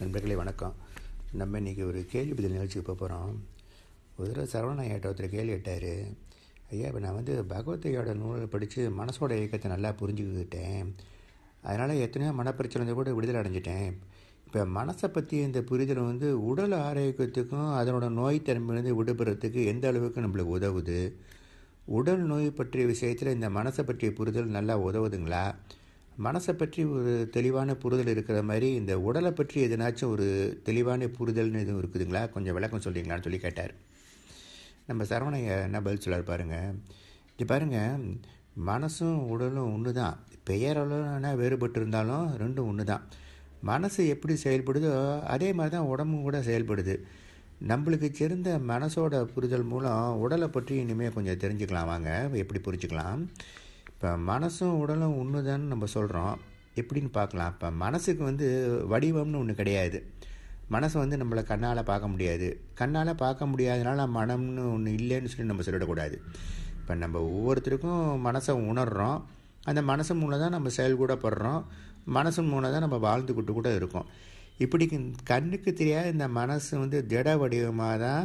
நண்பர்களே வணக்கம் நம்ம இன்றைக்கி ஒரு கேள்வி பதில் நிகழ்ச்சிக்கு போக போகிறோம் ஒரு தடவை சரவண ஐயாட்ட ஒருத்தர் கேள்வி கேட்டார் ஐயா இப்போ நான் வந்து பகவத்தையோட நூலை படித்து மனசோட இயக்கத்தை நல்லா புரிஞ்சுக்கிட்டேன் அதனால் எத்தனையோ மனப்பிரச்சனை கூட விடுதலை அடைஞ்சிட்டேன் இப்போ மனசை பற்றி இந்த புரிதல் வந்து உடல் ஆரோக்கியத்துக்கும் அதனோட நோய் தன்மையிலேருந்து விடுபடுறதுக்கு எந்த அளவுக்கு நம்மளுக்கு உதவுது உடல் நோய் பற்றிய விஷயத்தில் இந்த மனசை பற்றிய புரிதல் நல்லா உதவுதுங்களா மனசை பற்றி ஒரு தெளிவான புரிதல் இருக்கிற மாதிரி இந்த உடலை பற்றி எதனாச்சும் ஒரு தெளிவான புரிதல்னு எதுவும் இருக்குதுங்களா கொஞ்சம் விளக்கம் சொல்கிறீங்களான்னு சொல்லி கேட்டார் நம்ம சரவணைய என்ன பதில் சொல்லார் பாருங்கள் இது பாருங்கள் மனசும் உடலும் ஒன்று தான் பெயரளவுனா வேறுபட்டு இருந்தாலும் ரெண்டும் ஒன்று தான் மனசு எப்படி செயல்படுதோ அதே மாதிரி தான் உடம்பும் கூட செயல்படுது நம்மளுக்கு தெரிந்த மனசோட புரிதல் மூலம் உடலை பற்றி இனிமேல் கொஞ்சம் தெரிஞ்சுக்கலாம் வாங்க எப்படி புரிஞ்சுக்கலாம் இப்போ மனசும் உடலும் ஒன்று தான் நம்ம சொல்கிறோம் எப்படின்னு பார்க்கலாம் இப்போ மனசுக்கு வந்து வடிவம்னு ஒன்று கிடையாது மனசை வந்து நம்மளை கண்ணால் பார்க்க முடியாது கண்ணால் பார்க்க முடியாதனால மனம்னு ஒன்று இல்லைன்னு சொல்லி நம்ம சொல்லிடக்கூடாது இப்போ நம்ம ஒவ்வொருத்தருக்கும் மனசை உணர்கிறோம் அந்த மனசு மூலம் தான் நம்ம செயல்கூட படுறோம் மனசு மூலம் தான் நம்ம வாழ்ந்துக்கிட்டு கூட இருக்கோம் இப்படி கண்ணுக்கு தெரியாத இந்த மனசு வந்து திட வடிவமாக தான்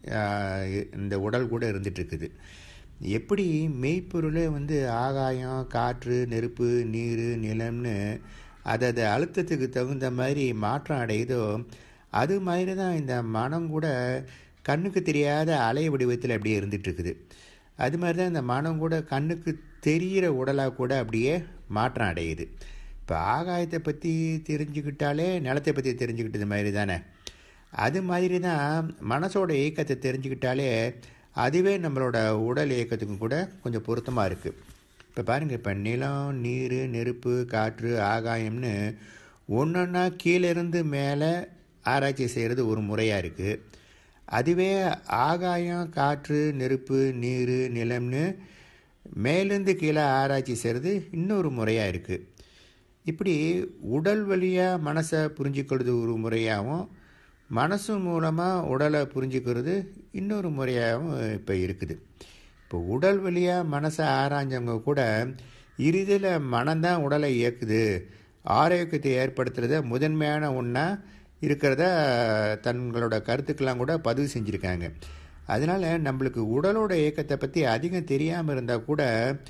இந்த உடல் கூட இருந்துகிட்ருக்குது எப்படி மெய்ப்பொருளே வந்து ஆகாயம் காற்று நெருப்பு நீர் நிலம்னு அதை அதை அழுத்தத்துக்கு தகுந்த மாதிரி மாற்றம் அடையுதோ அது மாதிரி தான் இந்த மனம் கூட கண்ணுக்கு தெரியாத அலை வடிவத்தில் அப்படியே இருந்துகிட்ருக்குது அது மாதிரி தான் இந்த மனம் கூட கண்ணுக்கு தெரிகிற உடலாக கூட அப்படியே மாற்றம் அடையுது இப்போ ஆகாயத்தை பற்றி தெரிஞ்சுக்கிட்டாலே நிலத்தை பற்றி தெரிஞ்சுக்கிட்டது மாதிரி தானே அது மாதிரி தான் மனசோட இயக்கத்தை தெரிஞ்சுக்கிட்டாலே அதுவே நம்மளோட உடல் இயக்கத்துக்கும் கூட கொஞ்சம் பொருத்தமாக இருக்குது இப்போ பாருங்கள் இப்போ நிலம் நீர் நெருப்பு காற்று ஆகாயம்னு ஒன்றொன்னா கீழேருந்து மேலே ஆராய்ச்சி செய்கிறது ஒரு முறையாக இருக்குது அதுவே ஆகாயம் காற்று நெருப்பு நீர் நிலம்னு மேலேருந்து கீழே ஆராய்ச்சி செய்கிறது இன்னொரு முறையாக இருக்குது இப்படி உடல் வழியாக மனசை புரிஞ்சுக்கிறது ஒரு முறையாகவும் மனசு மூலமாக உடலை புரிஞ்சுக்கிறது இன்னொரு முறையாகவும் இப்போ இருக்குது இப்போ உடல் வழியாக மனசை ஆராய்ஞ்சவங்க கூட இறுதியில் மனம்தான் உடலை இயக்குது ஆரோக்கியத்தை ஏற்படுத்துகிறத முதன்மையான ஒன்றா இருக்கிறத தங்களோட கருத்துக்கெல்லாம் கூட பதிவு செஞ்சுருக்காங்க அதனால் நம்மளுக்கு உடலோட இயக்கத்தை பற்றி அதிகம் தெரியாமல் இருந்தால் கூட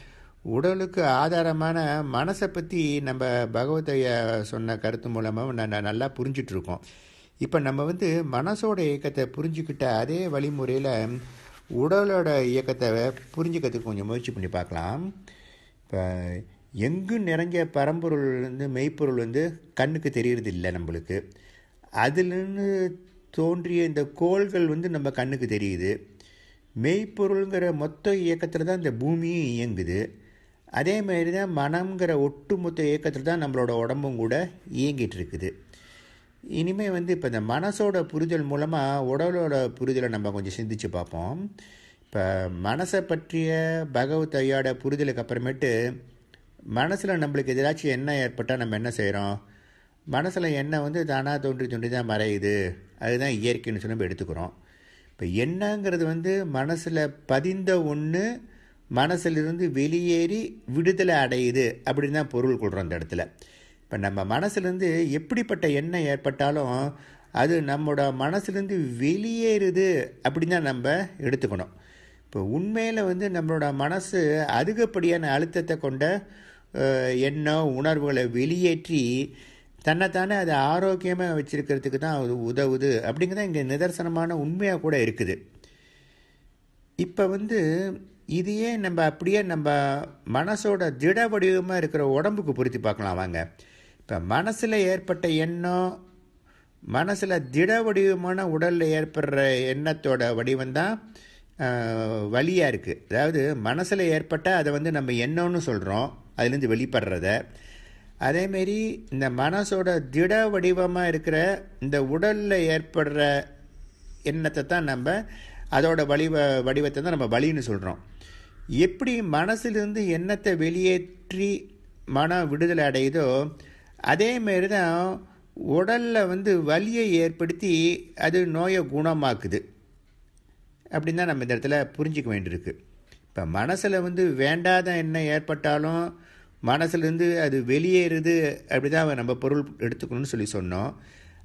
உடலுக்கு ஆதாரமான மனசை பற்றி நம்ம பகவதைய சொன்ன கருத்து மூலமாக நான் நல்லா புரிஞ்சிட்ருக்கோம் இப்போ நம்ம வந்து மனசோட இயக்கத்தை புரிஞ்சுக்கிட்ட அதே வழிமுறையில் உடலோட இயக்கத்தை புரிஞ்சுக்கிறதுக்கு கொஞ்சம் முயற்சி பண்ணி பார்க்கலாம் இப்போ எங்கும் நிறைஞ்ச பரம்பொருள் வந்து மெய்ப்பொருள் வந்து கண்ணுக்கு தெரியறது இல்லை நம்மளுக்கு அதுலேருந்து தோன்றிய இந்த கோள்கள் வந்து நம்ம கண்ணுக்கு தெரியுது மெய்ப்பொருளுங்கிற மொத்த இயக்கத்தில் தான் இந்த பூமியும் இயங்குது அதே மாதிரி தான் மனம்ங்கிற ஒட்டுமொத்த இயக்கத்தில் தான் நம்மளோட உடம்பும் கூட இயங்கிட்டு இருக்குது இனிமேல் வந்து இப்போ இந்த மனசோட புரிதல் மூலமாக உடலோட புரிதலை நம்ம கொஞ்சம் சிந்திச்சு பார்ப்போம் இப்போ மனசை பற்றிய பகவத் ஐயாட புரிதலுக்கு அப்புறமேட்டு மனசில் நம்மளுக்கு எதாச்சும் என்ன ஏற்பட்டால் நம்ம என்ன செய்கிறோம் மனசில் எண்ணெய் வந்து தானாக தோன்றி தோன்றி தான் மறையுது அதுதான் இயற்கைன்னு சொல்லி நம்ம எடுத்துக்கிறோம் இப்போ எண்ணங்கிறது வந்து மனசில் பதிந்த ஒன்று மனசிலிருந்து வெளியேறி விடுதலை அடையுது அப்படின்னு தான் பொருள் கொள்கிறோம் அந்த இடத்துல இப்போ நம்ம மனசுலேருந்து எப்படிப்பட்ட எண்ணம் ஏற்பட்டாலும் அது நம்மளோட மனசுலேருந்து வெளியேறுது அப்படின்னு தான் நம்ம எடுத்துக்கணும் இப்போ உண்மையில் வந்து நம்மளோட மனசு அதிகப்படியான அழுத்தத்தை கொண்ட எண்ணம் உணர்வுகளை வெளியேற்றி தன்னைத்தானே அதை ஆரோக்கியமாக வச்சுருக்கிறதுக்கு தான் அது உதவுது அப்படிங்கிறத இங்கே நிதர்சனமான உண்மையாக கூட இருக்குது இப்போ வந்து இதையே நம்ம அப்படியே நம்ம மனசோட திட வடிவமாக இருக்கிற உடம்புக்கு பொருத்தி பார்க்கலாம் வாங்க இப்போ மனசில் ஏற்பட்ட எண்ணம் மனசில் திட வடிவமான உடலில் ஏற்படுற எண்ணத்தோட வடிவம் தான் வழியாக இருக்குது அதாவது மனசில் ஏற்பட்டால் அதை வந்து நம்ம எண்ணம்னு சொல்கிறோம் அதுலேருந்து வெளிப்படுறத அதேமாரி இந்த மனசோட திட வடிவமாக இருக்கிற இந்த உடலில் ஏற்படுற எண்ணத்தை தான் நம்ம அதோட வடிவ வடிவத்தை தான் நம்ம வழின்னு சொல்கிறோம் எப்படி மனசிலிருந்து எண்ணத்தை வெளியேற்றி மன விடுதலை அடையுதோ அதேமாரி தான் உடலில் வந்து வலியை ஏற்படுத்தி அது நோயை குணமாக்குது அப்படின்னு தான் நம்ம இந்த இடத்துல புரிஞ்சிக்க வேண்டியிருக்கு இப்போ மனசில் வந்து வேண்டாத எண்ணம் ஏற்பட்டாலும் மனசுலேருந்து அது வெளியேறுது அப்படி தான் நம்ம பொருள் எடுத்துக்கணும்னு சொல்லி சொன்னோம்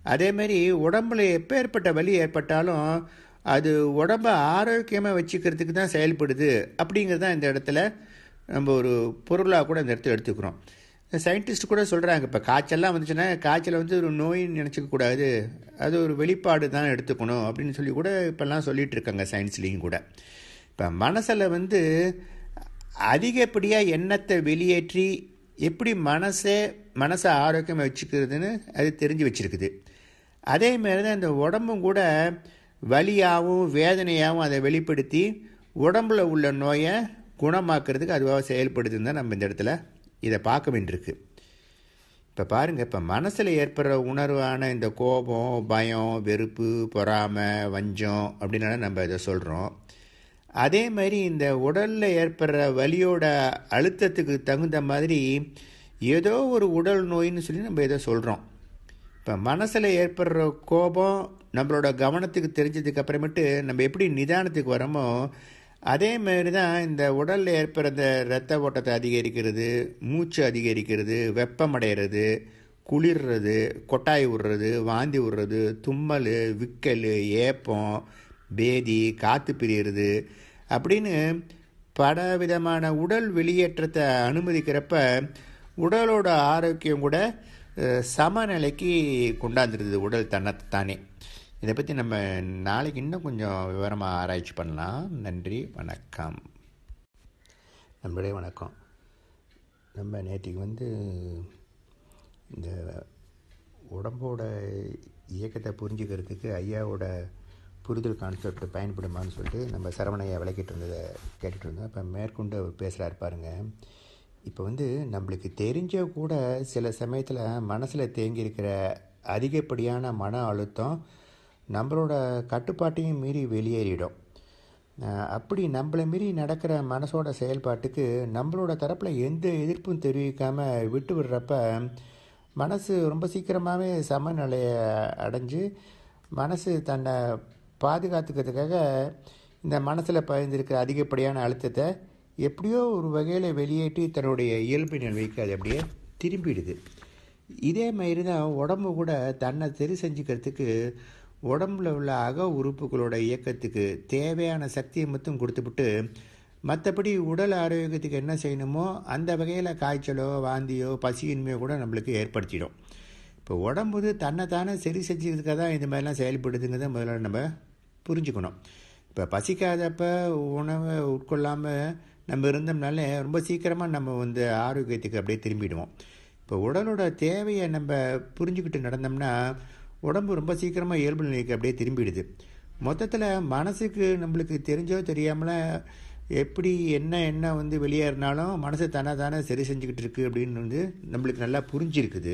அதேமாரி உடம்புல எப்பேற்பட்ட வலி ஏற்பட்டாலும் அது உடம்பை ஆரோக்கியமாக வச்சுக்கிறதுக்கு தான் செயல்படுது அப்படிங்கிறது தான் இந்த இடத்துல நம்ம ஒரு பொருளாக கூட இந்த இடத்துல எடுத்துக்கிறோம் சயின்டிஸ்ட் கூட சொல்கிறாங்க இப்போ காய்ச்சல்லாம் வந்துச்சுன்னா காய்ச்சலை வந்து ஒரு நோயின்னு நினச்சிக்க கூடாது அது ஒரு வெளிப்பாடு தான் எடுத்துக்கணும் அப்படின்னு சொல்லி கூட இப்போல்லாம் சொல்லிகிட்டு இருக்காங்க சயின்ஸ்லேயும் கூட இப்போ மனசில் வந்து அதிகப்படியாக எண்ணத்தை வெளியேற்றி எப்படி மனசை மனசை ஆரோக்கியமாக வச்சுக்கிறதுன்னு அது தெரிஞ்சு வச்சுருக்குது அதே மாதிரி தான் இந்த உடம்பும் கூட வலியாகவும் வேதனையாகவும் அதை வெளிப்படுத்தி உடம்புல உள்ள நோயை குணமாக்குறதுக்கு அதுவாக செயல்படுதுன்னு தான் நம்ம இந்த இடத்துல இதை பார்க்க வேண்டியிருக்கு இப்போ பாருங்கள் இப்போ மனசில் ஏற்படுற உணர்வான இந்த கோபம் பயம் வெறுப்பு பொறாமை வஞ்சம் அப்படின்னால நம்ம இதை சொல்கிறோம் அதே மாதிரி இந்த உடலில் ஏற்படுற வலியோட அழுத்தத்துக்கு தகுந்த மாதிரி ஏதோ ஒரு உடல் நோயின்னு சொல்லி நம்ம இதை சொல்கிறோம் இப்போ மனசில் ஏற்படுற கோபம் நம்மளோட கவனத்துக்கு தெரிஞ்சதுக்கு அப்புறமேட்டு நம்ம எப்படி நிதானத்துக்கு வரோமோ அதே மாதிரி தான் இந்த உடலில் ஏற்படுற இந்த ரத்த ஓட்டத்தை அதிகரிக்கிறது மூச்சு அதிகரிக்கிறது வெப்பமடைகிறது குளிர்றது கொட்டாய் விடுறது வாந்தி விடுறது தும்மல் விக்கல் ஏப்பம் பேதி காற்று பிரியிறது அப்படின்னு பல விதமான உடல் வெளியேற்றத்தை அனுமதிக்கிறப்ப உடலோட ஆரோக்கியம் கூட சமநிலைக்கு கொண்டாந்துருது உடல் தன்னைத்தானே இதை பற்றி நம்ம நாளைக்கு இன்னும் கொஞ்சம் விவரமாக ஆராய்ச்சி பண்ணலாம் நன்றி வணக்கம் நம்மளுடைய வணக்கம் நம்ம நேற்றுக்கு வந்து இந்த உடம்போட இயக்கத்தை புரிஞ்சுக்கிறதுக்கு ஐயாவோட புரிதல் கான்செப்ட் பயன்படுமான்னு சொல்லிட்டு நம்ம சரவணையை விளக்கிட்டு இருந்ததை கேட்டுட்டு இருந்தோம் இப்போ மேற்கொண்டு அவர் பேசுகிறாரு பாருங்க இப்போ வந்து நம்மளுக்கு தெரிஞ்ச கூட சில சமயத்தில் மனசில் தேங்கியிருக்கிற அதிகப்படியான மன அழுத்தம் நம்மளோட கட்டுப்பாட்டையும் மீறி வெளியேறிடும் அப்படி நம்மளை மீறி நடக்கிற மனசோட செயல்பாட்டுக்கு நம்மளோட தரப்பில் எந்த எதிர்ப்பும் தெரிவிக்காமல் விட்டு விடுறப்ப மனசு ரொம்ப சீக்கிரமாகவே சமநிலையை அடைஞ்சு மனசு தன்னை பாதுகாத்துக்கிறதுக்காக இந்த மனசில் பதிந்திருக்கிற அதிகப்படியான அழுத்தத்தை எப்படியோ ஒரு வகையில் வெளியேற்றி தன்னுடைய இயல்பு நிலைக்கு அது அப்படியே திரும்பிடுது இதே மாதிரி தான் உடம்பு கூட தன்னை சரி செஞ்சுக்கிறதுக்கு உடம்புல உள்ள அக உறுப்புகளோட இயக்கத்துக்கு தேவையான சக்தியை மட்டும் கொடுத்துவிட்டு மற்றபடி உடல் ஆரோக்கியத்துக்கு என்ன செய்யணுமோ அந்த வகையில் காய்ச்சலோ வாந்தியோ பசியின்மையோ கூட நம்மளுக்கு ஏற்படுத்திடும் இப்போ உடம்பு தன்னைத்தானே சரி செஞ்சதுக்காக தான் இந்த மாதிரிலாம் செயல்படுதுங்கிறத முதல்ல நம்ம புரிஞ்சுக்கணும் இப்போ பசிக்காதப்ப உணவை உட்கொள்ளாமல் நம்ம இருந்தோம்னாலே ரொம்ப சீக்கிரமாக நம்ம வந்து ஆரோக்கியத்துக்கு அப்படியே திரும்பிடுவோம் இப்போ உடலோட தேவையை நம்ம புரிஞ்சுக்கிட்டு நடந்தோம்னா உடம்பு ரொம்ப சீக்கிரமாக இயல்பு நிலைக்கு அப்படியே திரும்பிடுது மொத்தத்தில் மனசுக்கு நம்மளுக்கு தெரிஞ்சோ தெரியாமல எப்படி என்ன என்ன வந்து வெளியேறினாலும் மனசு தானே தானே சரி செஞ்சுக்கிட்டு இருக்கு அப்படின்னு வந்து நம்மளுக்கு நல்லா புரிஞ்சிருக்குது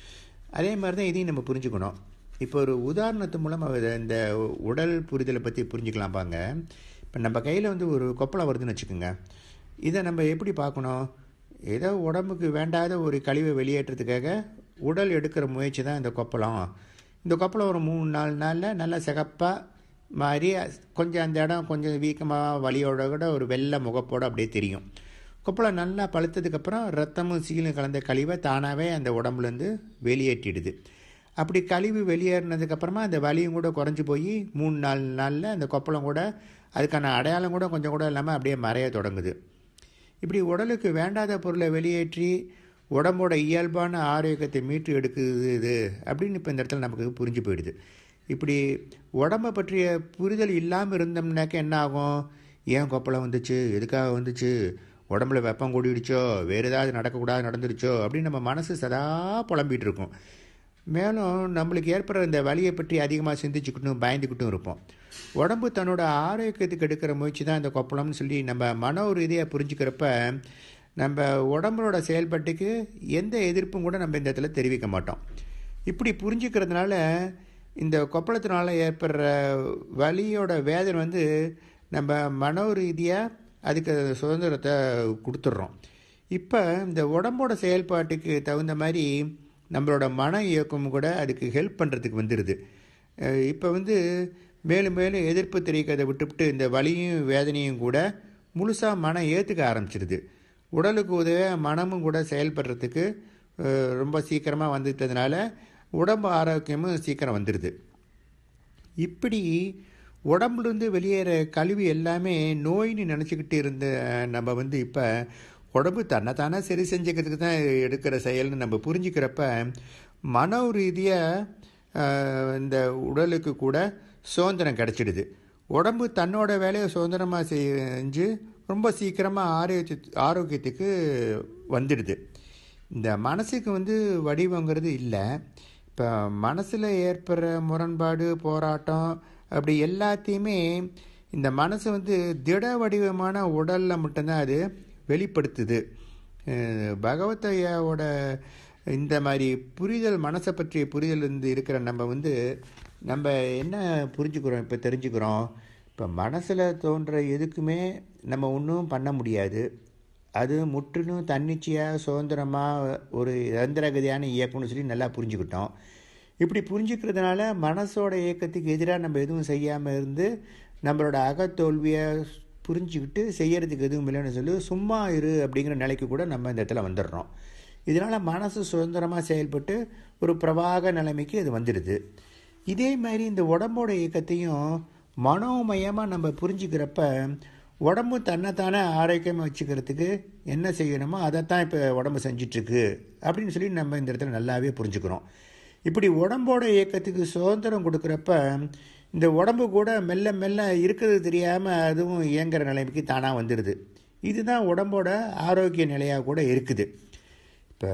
அதே மாதிரி தான் இதையும் நம்ம புரிஞ்சுக்கணும் இப்போ ஒரு உதாரணத்து மூலமாக இந்த உடல் புரிதலை பற்றி புரிஞ்சுக்கலாம் பாங்க இப்போ நம்ம கையில் வந்து ஒரு கொப்பளம் வருதுன்னு வச்சுக்கோங்க இதை நம்ம எப்படி பார்க்கணும் ஏதோ உடம்புக்கு வேண்டாத ஒரு கழிவை வெளியேற்றத்துக்காக உடல் எடுக்கிற முயற்சி தான் இந்த கொப்பளம் இந்த கொப்பளம் ஒரு மூணு நாலு நாளில் நல்லா சிகப்பாக மாறி கொஞ்சம் அந்த இடம் கொஞ்சம் வீக்கமாக வலியோட கூட ஒரு வெள்ளை முகப்போடு அப்படியே தெரியும் கொப்பளம் நல்லா பழுத்ததுக்கப்புறம் ரத்தமும் சீலும் கலந்த கழிவை தானாகவே அந்த உடம்புலேருந்து வெளியேற்றிடுது அப்படி கழிவு வெளியேறினதுக்கப்புறமா அந்த வலியும் கூட குறைஞ்சி போய் மூணு நாலு நாளில் அந்த கொப்பளம் கூட அதுக்கான அடையாளம் கூட கொஞ்சம் கூட இல்லாமல் அப்படியே மறைய தொடங்குது இப்படி உடலுக்கு வேண்டாத பொருளை வெளியேற்றி உடம்போட இயல்பான ஆரோக்கியத்தை மீட்டு எடுக்குது இது அப்படின்னு இப்போ இந்த இடத்துல நமக்கு புரிஞ்சு போயிடுது இப்படி உடம்பை பற்றிய புரிதல் இல்லாமல் இருந்தோம்னாக்க என்ன ஆகும் ஏன் கொப்பளம் வந்துச்சு எதுக்காக வந்துச்சு உடம்புல வெப்பம் கூடிடுச்சோ வேறு ஏதாவது நடக்கக்கூடாது நடந்துருச்சோ அப்படின்னு நம்ம மனசு சதா புலம்பிகிட்டு இருக்கும் மேலும் நம்மளுக்கு ஏற்படுற இந்த வலியை பற்றி அதிகமாக சிந்திச்சுக்கிட்டும் பயந்துக்கிட்டும் இருப்போம் உடம்பு தன்னோட ஆரோக்கியத்துக்கு எடுக்கிற முயற்சி தான் இந்த கொப்பளம்னு சொல்லி நம்ம மன ரீதியாக புரிஞ்சுக்கிறப்ப நம்ம உடம்புலோட செயல்பாட்டுக்கு எந்த எதிர்ப்பும் கூட நம்ம இந்த இடத்துல தெரிவிக்க மாட்டோம் இப்படி புரிஞ்சுக்கிறதுனால இந்த கொப்பளத்தினால ஏற்படுற வலியோட வேதனை வந்து நம்ம மனோ ரீதியாக அதுக்கு சுதந்திரத்தை கொடுத்துட்றோம் இப்போ இந்த உடம்போட செயல்பாட்டுக்கு தகுந்த மாதிரி நம்மளோட மன இயக்கம் கூட அதுக்கு ஹெல்ப் பண்ணுறதுக்கு வந்துடுது இப்போ வந்து மேலும் மேலும் எதிர்ப்பு தெரிவிக்கிறதை விட்டுவிட்டு இந்த வலியும் வேதனையும் கூட முழுசாக மனம் ஏற்றுக்க ஆரம்பிச்சிடுது உடலுக்கு உதவ மனமும் கூட செயல்படுறதுக்கு ரொம்ப சீக்கிரமாக வந்துட்டதுனால உடம்பு ஆரோக்கியமும் சீக்கிரம் வந்துடுது இப்படி உடம்புலேருந்து வெளியேற கழிவு எல்லாமே நோயின்னு நினச்சிக்கிட்டு இருந்த நம்ம வந்து இப்போ உடம்பு தன்னைத்தானே சரி செஞ்சுக்கிறதுக்கு தான் எடுக்கிற செயல்னு நம்ம புரிஞ்சுக்கிறப்ப மன ரீதியாக இந்த உடலுக்கு கூட சுதந்திரம் கிடச்சிடுது உடம்பு தன்னோட வேலையை சுதந்திரமாக செஞ்சு ரொம்ப சீக்கிரமாக ஆரோக்கிய ஆரோக்கியத்துக்கு வந்துடுது இந்த மனசுக்கு வந்து வடிவங்கிறது இல்லை இப்போ மனசில் ஏற்படுற முரண்பாடு போராட்டம் அப்படி எல்லாத்தையுமே இந்த மனசு வந்து திட வடிவமான உடலில் மட்டும்தான் அது வெளிப்படுத்துது பகவத் ஐயாவோட இந்த மாதிரி புரிதல் மனசை பற்றிய புரிதல் இருந்து இருக்கிற நம்ம வந்து நம்ம என்ன புரிஞ்சுக்கிறோம் இப்போ தெரிஞ்சுக்கிறோம் இப்போ மனசில் தோன்ற எதுக்குமே நம்ம ஒன்றும் பண்ண முடியாது அது முற்றிலும் தன்னிச்சையாக சுதந்திரமாக ஒரு இயந்திரகதியான இயக்கம்னு சொல்லி நல்லா புரிஞ்சுக்கிட்டோம் இப்படி புரிஞ்சுக்கிறதுனால மனசோட இயக்கத்துக்கு எதிராக நம்ம எதுவும் செய்யாமல் இருந்து நம்மளோட அகத்தோல்வியை புரிஞ்சுக்கிட்டு செய்யறதுக்கு எதுவும் இல்லைன்னு சொல்லி சும்மா இரு அப்படிங்கிற நிலைக்கு கூட நம்ம இந்த இடத்துல வந்துடுறோம் இதனால் மனசு சுதந்திரமாக செயல்பட்டு ஒரு பிரவாக நிலைமைக்கு அது வந்துடுது இதே மாதிரி இந்த உடம்போட இயக்கத்தையும் மனோமயமாக நம்ம புரிஞ்சுக்கிறப்ப உடம்பு தன்னைத்தானே ஆரோக்கியமாக வச்சுக்கிறதுக்கு என்ன செய்யணுமோ அதைத்தான் இப்போ உடம்பு செஞ்சிட்ருக்கு அப்படின்னு சொல்லி நம்ம இந்த இடத்துல நல்லாவே புரிஞ்சுக்கிறோம் இப்படி உடம்போட இயக்கத்துக்கு சுதந்திரம் கொடுக்குறப்ப இந்த உடம்பு கூட மெல்ல மெல்ல இருக்கிறது தெரியாமல் அதுவும் இயங்குற நிலைமைக்கு தானாக வந்துடுது இதுதான் உடம்போட ஆரோக்கிய நிலையாக கூட இருக்குது இப்போ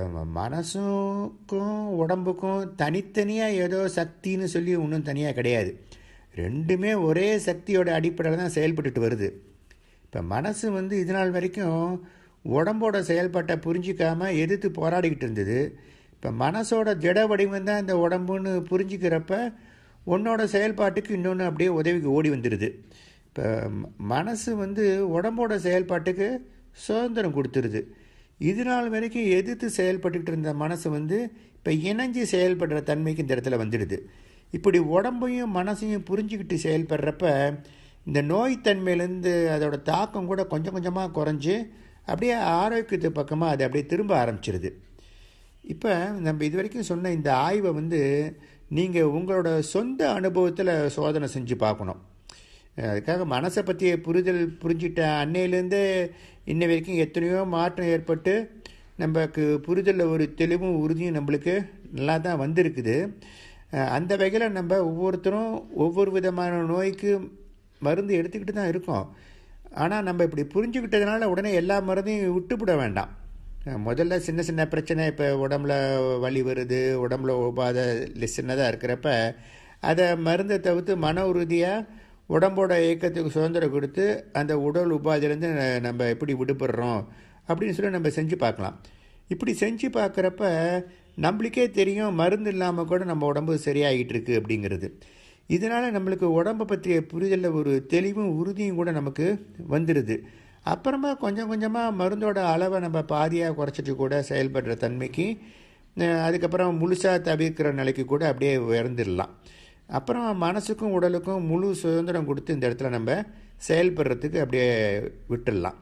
மனசுக்கும் உடம்புக்கும் தனித்தனியாக ஏதோ சக்தின்னு சொல்லி ஒன்றும் தனியாக கிடையாது ரெண்டுமே ஒரே சக்தியோட அடிப்படையில் தான் செயல்பட்டுட்டு வருது இப்போ மனசு வந்து இது நாள் வரைக்கும் உடம்போட செயல்பாட்டை புரிஞ்சிக்காமல் எதிர்த்து போராடிக்கிட்டு இருந்தது இப்போ மனசோட ஜட வடிவம் தான் இந்த உடம்புன்னு புரிஞ்சுக்கிறப்ப உன்னோட செயல்பாட்டுக்கு இன்னொன்று அப்படியே உதவிக்கு ஓடி வந்துடுது இப்போ மனசு வந்து உடம்போட செயல்பாட்டுக்கு சுதந்திரம் கொடுத்துருது இது நாள் வரைக்கும் எதிர்த்து செயல்பட்டுக்கிட்டு இருந்த மனசு வந்து இப்போ இணைஞ்சு செயல்படுற தன்மைக்கு இந்த இடத்துல வந்துடுது இப்படி உடம்பையும் மனசையும் புரிஞ்சுக்கிட்டு செயல்படுறப்ப இந்த நோய்த்தன்மையிலேருந்து அதோட தாக்கம் கூட கொஞ்சம் கொஞ்சமாக குறைஞ்சி அப்படியே ஆரோக்கியத்து பக்கமாக அது அப்படியே திரும்ப ஆரம்பிச்சிருது இப்போ நம்ம இது வரைக்கும் சொன்ன இந்த ஆய்வை வந்து நீங்கள் உங்களோட சொந்த அனுபவத்தில் சோதனை செஞ்சு பார்க்கணும் அதுக்காக மனசை பற்றிய புரிதல் புரிஞ்சிட்ட அன்னையிலேருந்தே இன்ன வரைக்கும் எத்தனையோ மாற்றம் ஏற்பட்டு நமக்கு புரிதலில் ஒரு தெளிவும் உறுதியும் நம்மளுக்கு நல்லா தான் வந்திருக்குது அந்த வகையில் நம்ம ஒவ்வொருத்தரும் ஒவ்வொரு விதமான நோய்க்கு மருந்து எடுத்துக்கிட்டு தான் இருக்கோம் ஆனால் நம்ம இப்படி புரிஞ்சுக்கிட்டதுனால உடனே எல்லா மருந்தையும் விட்டுவிட வேண்டாம் முதல்ல சின்ன சின்ன பிரச்சனை இப்போ உடம்புல வலி வருது உடம்புல உபாதை சின்னதாக இருக்கிறப்ப அதை மருந்தை தவிர்த்து மன உறுதியாக உடம்போட இயக்கத்துக்கு சுதந்திரம் கொடுத்து அந்த உடல் உபாதிலேருந்து நம்ம எப்படி விடுபடுறோம் அப்படின்னு சொல்லி நம்ம செஞ்சு பார்க்கலாம் இப்படி செஞ்சு பார்க்குறப்ப நம்மளுக்கே தெரியும் மருந்து இல்லாமல் கூட நம்ம உடம்பு சரியாகிட்டு இருக்கு அப்படிங்கிறது இதனால் நம்மளுக்கு உடம்பை பற்றிய புரிதலில் ஒரு தெளிவும் உறுதியும் கூட நமக்கு வந்துடுது அப்புறமா கொஞ்சம் கொஞ்சமாக மருந்தோட அளவை நம்ம பாதியாக குறைச்சிட்டு கூட செயல்படுற தன்மைக்கு அதுக்கப்புறம் முழுசாக தவிர்க்கிற நிலைக்கு கூட அப்படியே உயர்ந்துடலாம் அப்புறம் மனசுக்கும் உடலுக்கும் முழு சுதந்திரம் கொடுத்து இந்த இடத்துல நம்ம செயல்படுறதுக்கு அப்படியே விட்டுடலாம்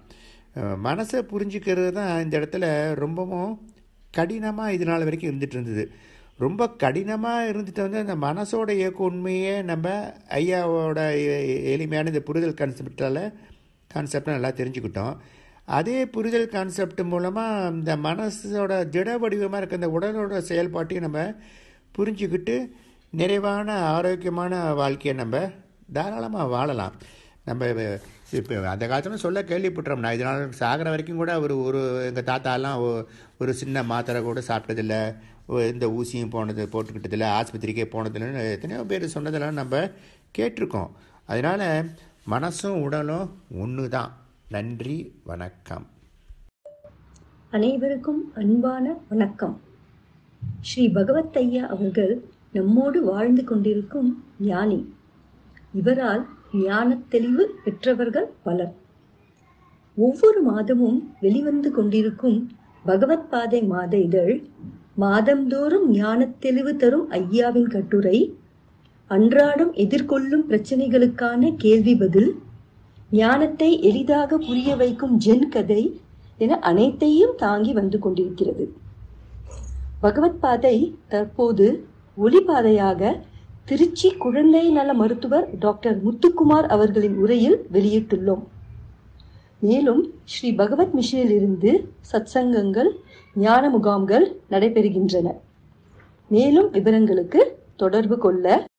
மனசை புரிஞ்சுக்கிறது தான் இந்த இடத்துல ரொம்பவும் கடினமாக இது நாள் வரைக்கும் இருந்துகிட்டு இருந்தது ரொம்ப கடினமாக இருந்துட்டு வந்து அந்த மனசோட இயக்க உண்மையே நம்ம ஐயாவோட எளிமையான இந்த புரிதல் கான்செப்டால் கான்செப்டை நல்லா தெரிஞ்சுக்கிட்டோம் அதே புரிதல் கான்செப்ட் மூலமாக இந்த மனசோட திட வடிவமாக இருக்க இந்த உடலோட செயல்பாட்டையும் நம்ம புரிஞ்சுக்கிட்டு நிறைவான ஆரோக்கியமான வாழ்க்கையை நம்ம தாராளமாக வாழலாம் நம்ம இப்போ அந்த காலத்தில் சொல்ல கேள்விப்பட்டுறோம் நான் இதனால் சாகிற வரைக்கும் கூட ஒரு ஒரு எங்கள் தாத்தாலாம் ஒரு சின்ன மாத்திரை கூட சாப்பிட்டதில்ல இந்த ஊசியும் போனது போட்டுக்கிட்டதில்ல ஆஸ்பத்திரிக்கே போனதில்லைன்னு எத்தனையோ பேர் சொன்னதெல்லாம் நம்ம கேட்டிருக்கோம் அதனால் மனசும் உடலும் ஒன்று தான் நன்றி வணக்கம் அனைவருக்கும் அன்பான வணக்கம் ஸ்ரீ பகவத் ஐயா அவர்கள் நம்மோடு வாழ்ந்து கொண்டிருக்கும் ஞானி இவரால் ஞானத் தெளிவு பெற்றவர்கள் பலர் ஒவ்வொரு மாதமும் வெளிவந்து கொண்டிருக்கும் பகவத் பாதை மாத இதழ் மாதந்தோறும் ஞானத் தெளிவு தரும் ஐயாவின் கட்டுரை அன்றாடம் எதிர்கொள்ளும் பிரச்சனைகளுக்கான கேள்வி பதில் ஞானத்தை எளிதாக புரிய வைக்கும் ஜென் கதை என அனைத்தையும் தாங்கி வந்து கொண்டிருக்கிறது பகவத் பாதை தற்போது ஒளிபாதையாக திருச்சி குழந்தை நல மருத்துவர் டாக்டர் முத்துக்குமார் அவர்களின் உரையில் வெளியிட்டுள்ளோம் மேலும் ஸ்ரீ பகவத் மிஷனில் இருந்து சத்சங்கங்கள் ஞான முகாம்கள் நடைபெறுகின்றன மேலும் விவரங்களுக்கு தொடர்பு கொள்ள